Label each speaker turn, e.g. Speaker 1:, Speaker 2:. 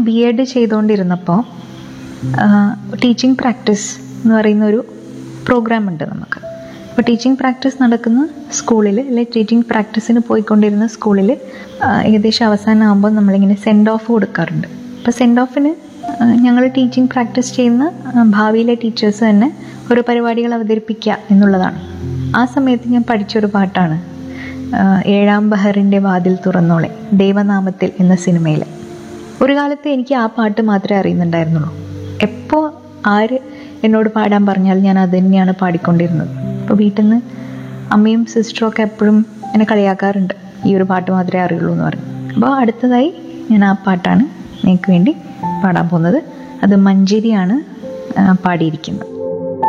Speaker 1: B Ed ചെയ്തുകൊണ്ടിരുന്നപ്പോൾ teaching practice എന്ന് പറയുന്ന ഒരു പ്രോഗ്രാം ഉണ്ട് നമുക്ക് അപ്പോൾ ടീച്ചിങ് പ്രാക്ടീസ് നടക്കുന്ന സ്കൂളിൽ അല്ലെ ടീച്ചിങ് പ്രാക്ടീസിന് പോയിക്കൊണ്ടിരുന്ന സ്കൂളിൽ ഏകദേശം അവസാനമാകുമ്പോൾ നമ്മളിങ്ങനെ സെൻഡ് ഓഫ് കൊടുക്കാറുണ്ട് അപ്പോൾ സെൻഡ് ഓഫിന് ഞങ്ങൾ ടീച്ചിങ് പ്രാക്ടീസ് ചെയ്യുന്ന ആ, ഭാവിയിലെ ടീച്ചേഴ്സ് തന്നെ ഓരോ പരിപാടികൾ അവതരിപ്പിക്കുക എന്നുള്ളതാണ് ആ സമയത്ത് ഞാൻ പഠിച്ചൊരു പാട്ടാണ് ആ, ഏഴാം ബഹറിൻ്റെ വാതിൽ തുറന്നോളെ ദൈവനാമത്തിൽ എന്ന സിനിമയിലെ ഒരു കാലത്ത് എനിക്ക് ആ പാട്ട് മാത്രമേ അറിയുന്നുണ്ടായിരുന്നുള്ളൂ എപ്പോൾ ആര് എന്നോട് പാടാൻ പറഞ്ഞാൽ ഞാൻ അത് തന്നെയാണ് പാടിക്കൊണ്ടിരുന്നത് അപ്പോൾ വീട്ടിൽ നിന്ന് അമ്മയും സിസ്റ്ററും ഒക്കെ എപ്പോഴും എന്നെ കളിയാക്കാറുണ്ട് ഈ ഒരു പാട്ട് മാത്രമേ അറിയുള്ളൂ എന്ന് പറഞ്ഞു അപ്പോൾ അടുത്തതായി ഞാൻ ആ പാട്ടാണ് നിങ്ങൾക്ക് വേണ്ടി പാടാൻ പോകുന്നത് അത് മഞ്ചേരിയാണ് ആ, പാടിയിരിക്കുന്നത്